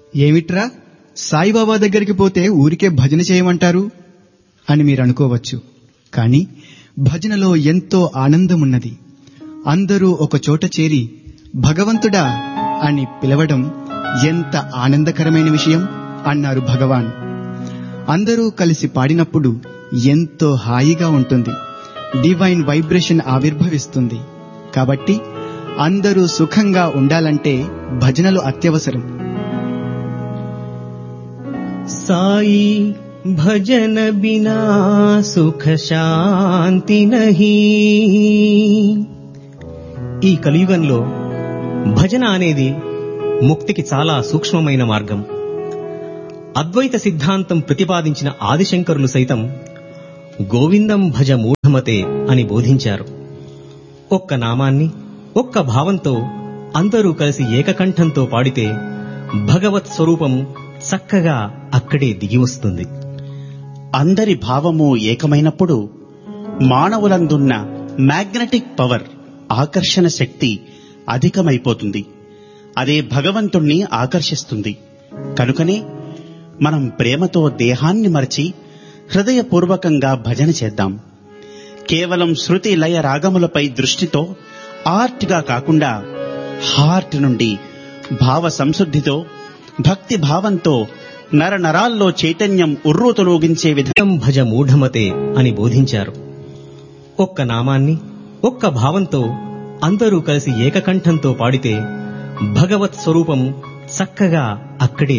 ఏమిట్రా సాయిబాబా దగ్గరికి పోతే ఊరికే భజన చేయమంటారు అని మీరు అనుకోవచ్చు కానీ భజనలో ఎంతో ఆనందమున్నది అందరూ ఒక చోట చేరి భగవంతుడా అని పిలవడం ఎంత ఆనందకరమైన విషయం అన్నారు భగవాన్ అందరూ కలిసి పాడినప్పుడు ఎంతో హాయిగా ఉంటుంది డివైన్ వైబ్రేషన్ ఆవిర్భవిస్తుంది కాబట్టి అందరూ సుఖంగా ఉండాలంటే భజనలు అత్యవసరం साई भजन बिना सुख శాంతి నహి ఈ కలియుగంలో భజన అనేది ముక్తికి చాలా సూక్ష్మమైన మార్గం అద్వైత సిద్ధాంతం ప్రతిపాదించిన ఆదిశంకరులు సైతం గోవిందం భజ మూఢమతే అని బోధించారు ఒక్క నామాన్ని ఒక్క భావంతో అందరూ కలిసి ఏకకంఠంతో పాడితే భగవత్ స్వరూపం చక్కగా అక్కడే దిగి వస్తుంది అందరి భావము ఏకమైనప్పుడు మానవులందున్న మ్యాగ్నెటిక్ పవర్ ఆకర్షణ శక్తి అధికమైపోతుంది అదే భగవంతుణ్ణి ఆకర్షిస్తుంది కనుకనే మనం ప్రేమతో దేహాన్ని మరచి హృదయపూర్వకంగా భజన చేద్దాం కేవలం శృతి లయ రాగములపై దృష్టితో ఆర్ట్గా కాకుండా హార్ట్ నుండి భావ సంశుద్ధితో భక్తి భావంతో నర నరాల్లో చైతన్యం ఉర్రూతలూగించే విధంగా గోవిందం భజ మూఢమతే అని బోధించారు ఒక్క నామాన్ని ఒక్క భావంతో అందరూ కలిసి ఏకకంఠంతో పాడితే భగవత్ స్వరూపం చక్కగా అక్కడే